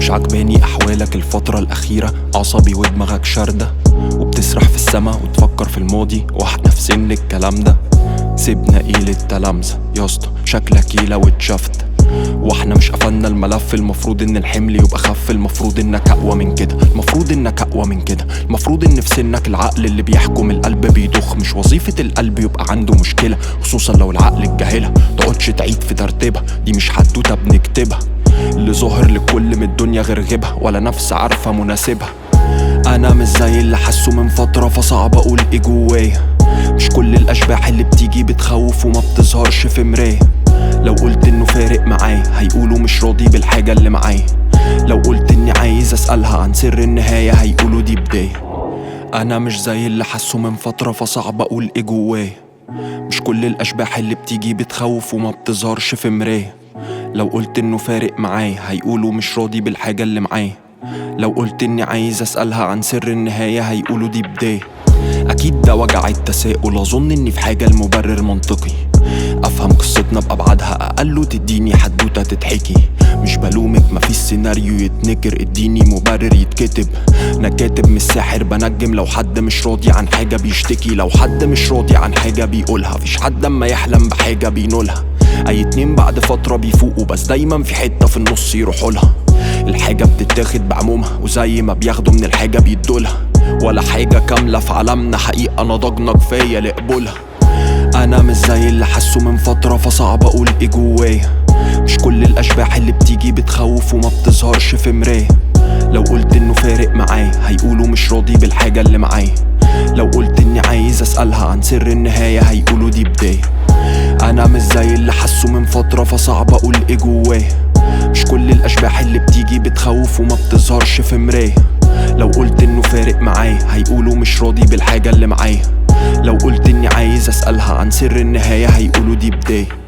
مش عجباني احوالك الفترة الاخيرة عصبي ودماغك شاردة وبتسرح في السما وتفكر في الماضي واحنا في سن الكلام ده سيبنا ايه للتلامذة يا اسطى شكلك ايه لو اتشفت واحنا مش قفلنا الملف المفروض ان الحمل يبقى خف المفروض انك اقوى من كده المفروض انك اقوى من كده المفروض ان في سنك العقل اللي بيحكم القلب بيضخ مش وظيفة القلب يبقى عنده مشكلة خصوصا لو العقل الجاهلة تقعدش تعيد في ترتيبها دي مش حدوتة بنكتبها اللي ظاهر لكل من الدنيا غير غيبها ولا نفس عارفة مناسبها انا مش زي اللي حسه من فترة فصعب اقول ايه جوايا مش كل الاشباح اللي بتيجي بتخوف وما بتظهرش في مراية لو قلت انه فارق معايا هيقولوا مش راضي بالحاجة اللي معايا لو قلت اني عايز اسألها عن سر النهاية هيقولوا دي بداية انا مش زي اللي حسه من فترة فصعب اقول ايه جوايا مش كل الاشباح اللي بتيجي بتخوف وما بتظهرش في مراية لو قلت انه فارق معايا هيقولوا مش راضي بالحاجة اللي معايا لو قلت اني عايز اسألها عن سر النهاية هيقولوا دي بداية اكيد ده وجع التساؤل اظن اني في حاجة المبرر منطقي افهم قصتنا بابعادها اقل وتديني حدوته تتحكي مش بلومك مفيش سيناريو يتنكر اديني مبرر يتكتب انا كاتب مش ساحر بنجم لو حد مش راضي عن حاجه بيشتكي لو حد مش راضي عن حاجه بيقولها فيش حد اما يحلم بحاجه بينولها اي اتنين بعد فتره بيفوقوا بس دايما في حته في النص يروحوا لها الحاجه بتتاخد بعمومها وزي ما بياخدوا من الحاجه بيدولها ولا حاجه كامله في عالمنا حقيقه نضجنا كفايه لقبولها انا مش زي اللي حسه من فترة فصعب اقول ايه جوايا مش كل الاشباح اللي بتيجي بتخوف وما بتظهرش في مراية لو قلت انه فارق معايا هيقولوا مش راضي بالحاجة اللي معايا لو قلت اني عايز اسألها عن سر النهاية هيقولوا دي بداية انا مش زي اللي حسه من فترة فصعب اقول ايه جوايا مش كل الاشباح اللي بتيجي بتخوف وما بتظهرش في مراية لو قلت انه فارق معايا هيقولوا مش راضي بالحاجة اللي معايا لو قلت اني عايز اسألها عن سر النهاية هيقولوا دي بداية